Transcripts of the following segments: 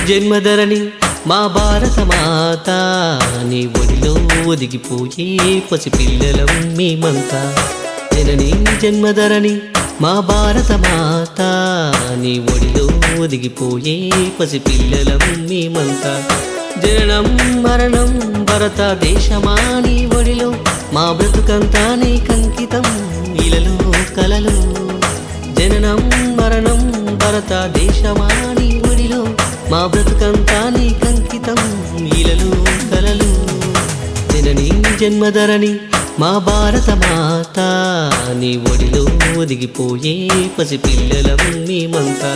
జన్మధరణి మా భారత మాత నీ ఒడిలో ఒదిగిపోయే పసిపిల్లలం మేమంతా జనని జన్మధరణి మా భారత మాత నీ ఒడిలో ఒదిగిపోయే పసిపిల్లలం మేమంతా జననం మరణం భరత దేశమా నీ ఒడిలో మా బ్రతుకంతా నీ కంకితం ఇలలో కలలు జననం మరణం భరత దేశమా నీ ఒడిలో మా బ్రతుకంతా నీ కంకితం ఇలలో కలలు జనని జన్మధరణి మా భారత మాత నీ ఒడిలో ఒదిగిపోయే పసిపిల్లలం మేమంతా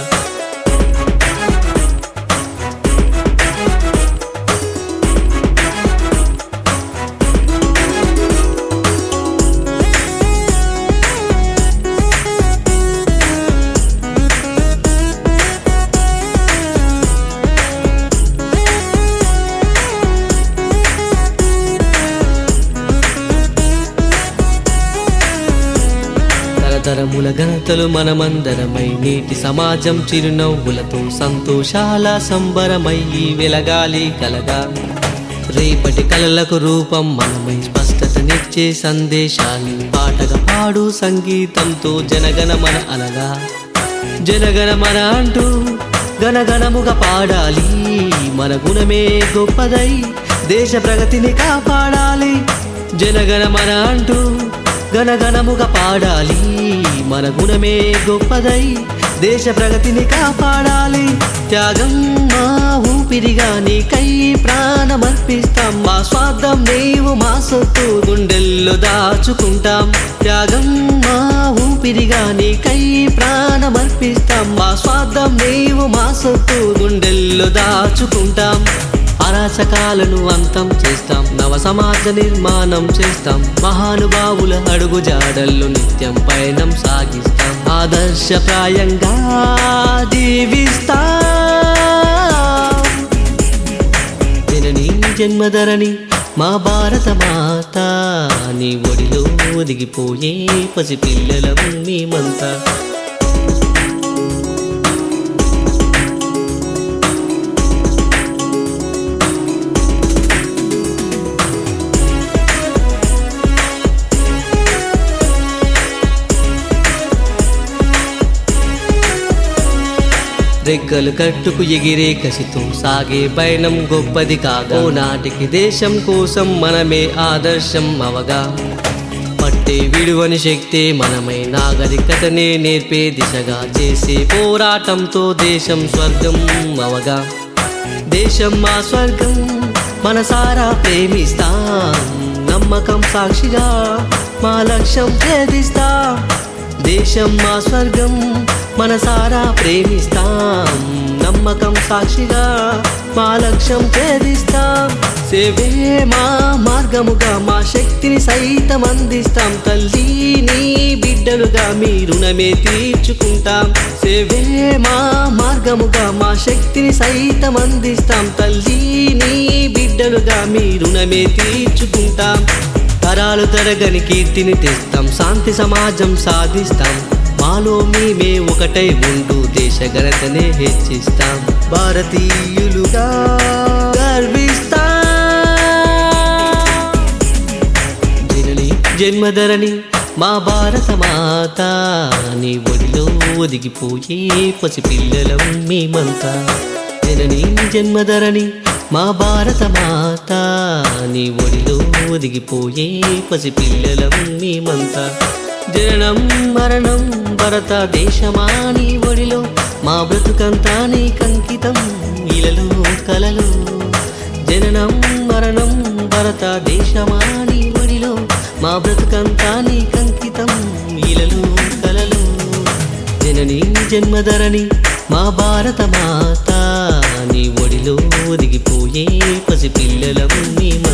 తరతరముల ఘనతలు మనమందరమై నేటి సమాజం చిరునవ్వులతో సంతోషాల సంబరమై వెలగాలి కలగా రేపటి కలలకు రూపం మనమై స్పష్టతనిచ్చే సందేశాలు పాటగా పాడు సంగీతంతో జనగణ మన అనగా జనగణ మన అంటూ గణగణముగా పాడాలి మన గుణమే గొప్పదై దేశ ప్రగతిని కాపాడాలి జనగణ మన అంటూ గణగణముగా పాడాలి మన గుణమే గొప్పదై దేశ ప్రగతిని కాపాడాలి త్యాగం మా ఊపిరిగా నీకై ప్రాణమర్పిస్తాం మా స్వార్థం నీవు మా సొత్తు గుండెల్లో దాచుకుంటాం త్యాగం మా ఊపిరిగా నీకై ప్రాణమర్పిస్తాం మా స్వార్థం నీవు మా సొత్తు గుండెల్లో దాచుకుంటాం అరాచకాలను అంతం చేస్తాం నవ సమాజ నిర్మాణం చేస్తాం మహానుభావుల అడుగు జాడల్లో నిత్యం పయనం సాగిస్తాం ఆదర్శప్రాయంగా జీవిస్తాం జనని జన్మధరణి మా భారత మాత నీ ఒడిలో ఒదిగిపోయే పసిపిల్లలం మేమంతా రెక్కలు కట్టుకు ఎగిరే కసితో సాగే పయనం గొప్పది కాగా ఓ నాటికి దేశం కోసం మనమే ఆదర్శం అవగా పట్టే విడువని శక్తే మనమై నాగరికతనే నేర్పే దిశగా చేసే పోరాటంతో దేశం స్వర్గం అవగా దేశం మా స్వర్గం మనసారా ప్రేమిస్తాం నమ్మకం సాక్షిగా మా లక్ష్యం ఛేదిస్తాం దేశం మా స్వర్గం మనసారా ప్రేమిస్తాం నమ్మకం సాక్షిగా మా లక్ష్యం ఛేదిస్తాం సేవే మా మార్గముగా మా శక్తిని సైతం అందిస్తాం తల్లి నీ బిడ్డలుగా మీ రుణమే తీర్చుకుంటాం సేవే మా మార్గముగా మా శక్తిని సైతం అందిస్తాం తల్లి నీ బిడ్డలుగా మీ రుణమే తీర్చుకుంటాం తరాలు తరగని కీర్తిని తెస్తాం శాంతి సమాజం సాధిస్తాం మాలో మేమే ఒకటై ఉంటూ దేశ ఘనతనే హెచ్చిస్తాం భారతీయులుగా గర్విస్తాం జనని జన్మధరణి మా భారత మాత నీ ఒడిలో ఒదిగిపోయే పసిపిల్లలం మేమంతా జనని జన్మధరణి మా భారత మాత నీ ఒడిలో ఒదిగిపోయే పసిపిల్లలం మేమంతా జననం మరణం భరత దేశమా నీ ఒడిలో మా బ్రతుకంతా నీ కంకితం ఇలలో కలలు జననం మరణం భరత దేశమా నీ ఒడిలో మా బ్రతుకంతా నీ కంకితం ఇలలో కలలు జనని జన్మధరణి మా భారత మాత నీ ఒడిలో ఒదిగిపోయే పసిపిల్లలం మేము